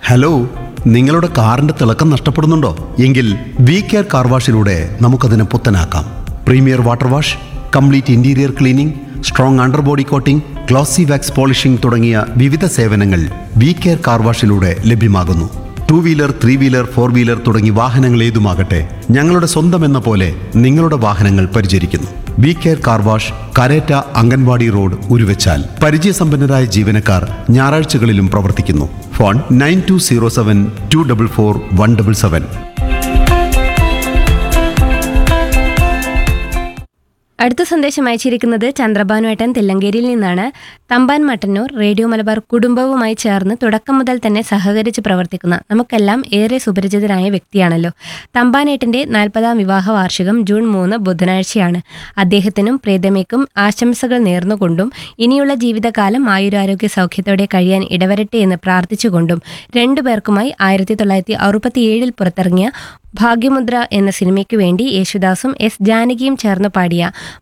hello നിങ്ങളുടെ കാറിന്റെ തിളക്കം നഷ്ടപ്പെടുന്നുണ്ടോ എങ്കിൽ വി കെയർ കാർ വാഷിലൂടെ നമുക്കതിനെ പുത്തനാക്കാം premier water wash complete interior cleaning strong underbody coating glossy wax polishing തുടങ്ങിയ വിവിധ സേവനങ്ങൾ വി കെയർ കാർ വാഷിലൂടെ ലഭ്യമാകുന്നു two wheeler three wheeler four wheeler തുടങ്ങി വാഹനങ്ങൾ ഏതുമാകട്ടെ ഞങ്ങളുടെ സ്വന്തം എന്ന പോലെ നിങ്ങളുടെ വാഹനങ്ങൾ പരിചരിക്കുന്നു V care car wash Karetta anganwadi road Uruvachal പരിചയസമ്പന്നരായ ജീവനക്കാർ ഞായറാഴ്ചകളിലും പ്രവർത്തിക്കുന്നു phone nine two zero seven two double four one double seven അടുത്ത സന്ദേശം അയച്ചിരിക്കുന്നത് ചന്ദ്രഭാനുവേട്ടൻ തില്ലങ്കേരിയിൽ നിന്നാണ് തമ്പാൻ മട്ടന്നൂർ റേഡിയോ മലബാർ കുടുംബവുമായി ചേർന്ന് തുടക്കം മുതൽ തന്നെ സഹകരിച്ച് പ്രവർത്തിക്കുന്ന നമുക്കെല്ലാം ഏറെ സുപരിചിതനായ വ്യക്തിയാണല്ലോ തമ്പാനേട്ടന്റെ നാൽപ്പതാം വിവാഹ വാർഷികം ജൂൺ മൂന്ന് ബുധനാഴ്ചയാണ് അദ്ദേഹത്തിനും പ്രീതമയ്ക്കും ആശംസകൾ നേർന്നുകൊണ്ടും ഇനിയുള്ള ജീവിതകാലം ആയുരാരോഗ്യ സൗഖ്യത്തോടെ കഴിയാൻ ഇടവരട്ടെ എന്ന് പ്രാർത്ഥിച്ചുകൊണ്ടും രണ്ടുപേർക്കുമായി ആയിരത്തി തൊള്ളായിരത്തി അറുപത്തിയേഴിൽ പുറത്തിറങ്ങിയ ഭാഗ്യമുദ്ര എന്ന സിനിമയ്ക്കു വേണ്ടി യേശുദാസും എസ് ജാനകിയും ചേർന്ന് പാടിയ